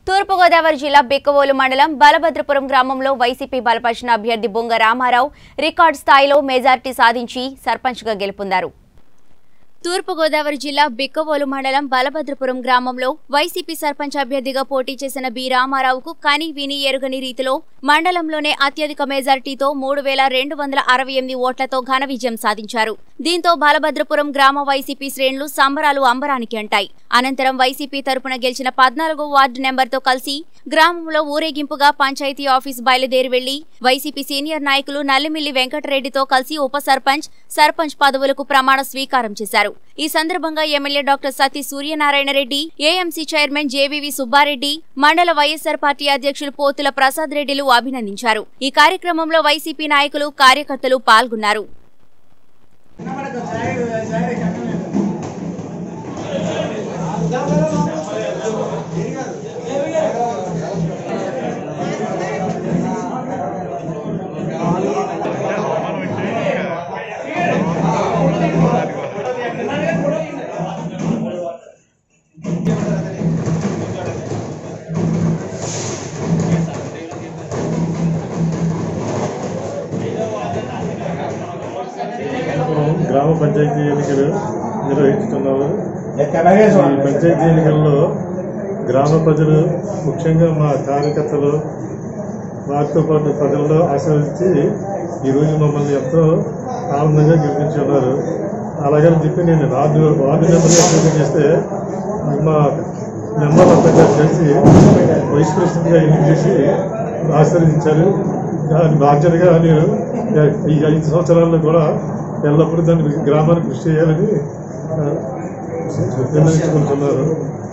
తూర్పుగోదావరి జిల్లా బిక్కవోలు మండలం బలభద్రపురం గ్రామంలో వైసీపీ బలపరిచిన అభ్యర్థి బొంగ రామారావు రికార్డు స్థాయిలో మెజార్టీ సాధించి సర్పంచ్గా గెలుపొందారు తూర్పుగోదావరి జిల్లా బిక్కవోలు మండలం బలభద్రపురం గ్రామంలో వైసీపీ సర్పంచ్ అభ్యర్థిగా పోటీ చేసిన బి రామారావుకు కని విని ఎరుగని రీతిలో మండలంలోనే అత్యధిక మెజార్టీతో మూడు వేల రెండు వందల అరవై ఎనిమిది ఓట్లతో ఘన విజయం సాధించారు దీంతో బలభద్రపురం గ్రామ వైసీపీ శ్రేణులు సంబరాలు అంబరానికి అంటాయి అనంతరం వైసీపీ తరపున గెలిచిన పద్నాలుగో వార్డు నెంబర్తో కలిసి గ్రామంలో ఊరేగింపుగా పంచాయతీ ఆఫీస్ బయలుదేరి వెళ్లి వైసీపీ సీనియర్ నాయకులు నల్లిమిల్లి వెంకటరెడ్డితో కలిసి ఉప సర్పంచ్ సర్పంచ్ పదవులకు ప్రమాణ స్వీకారం చేశారు ఈ సందర్భంగా MLA doctor Sathi Suryanarayana Reddy AMC chairman JVV Subbareddy మండల వైఎస్సార్ పార్టీ అధ్యక్షులు పోతుల ప్రసాద్ రెడ్డిలు అభినందించారు ఈ కార్యక్రమంలో వైసీపీ నాయకులు కార్యకర్తలు పాల్గొన్నారు గ్రామ పంచాయతీ ఎన్నికలు నిర్వహిస్తున్నారు ఈ పంచాయతీ ఎన్నికల్లో గ్రామ ప్రజలు ముఖ్యంగా మా కార్యకర్తలు వారితో పాటు ప్రజల్లో ఆశీర్వదించి ఈరోజు మమ్మల్ని ఎంతో ఆనందంగా గెలిపించి ఉన్నారు అలాగని చెప్పి నేను వార్డు వార్డు నెంబర్గా పోటీ చేస్తే మా నెంబర్ అంతా కలిసి వైస్ ప్రెసిడెంట్గా ఎన్నిక చేసి ఆశీర్వదించారు దాని బాధ్యతగా నేను ఈ ఐదు సంవత్సరాల్లో కూడా ఎల్లప్పుడూ దాన్ని గ్రామానికి కృషి చేయాలని ఆ, నిర్ణయించుకుంటున్నారు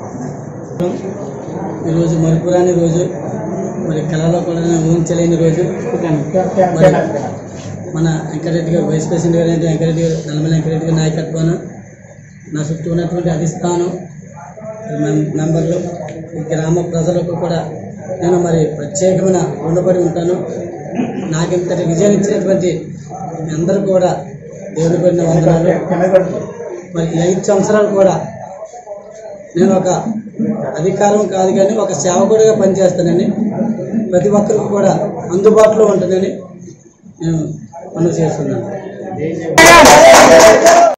ఈరోజు మరుపురాని రోజు మరి కళలో కూడా నేను ఊహించలేని రోజు మరి మన వెంకరెడ్డి గారు వైస్ ప్రెసిడెంట్ గారు అయితే వెంకరెడ్డి గారు నల్లమల వెంకరెడ్డి గారి నాయకత్వాన నా చుట్టూ ఉన్నటువంటి అధిష్టానం మెం- మెంబర్లు ఈ గ్రామ ప్రజలకు కూడా నేను మరి ప్రత్యేకమైన రుణపడి ఉంటాను నాకింతటి విజయం ఇచ్చినటువంటి మీ అందరూ కూడా దేవుని పడిన వందనాలు మరి ఈ ఐదు సంవత్సరాలు కూడా నేను ఒక అధికారం కాదు కానీ ఒక సేవకుడిగా పనిచేస్తానని ప్రతి ఒక్కరికి కూడా అందుబాటులో ఉంటుందని నేను మనవి చేస్తున్నాను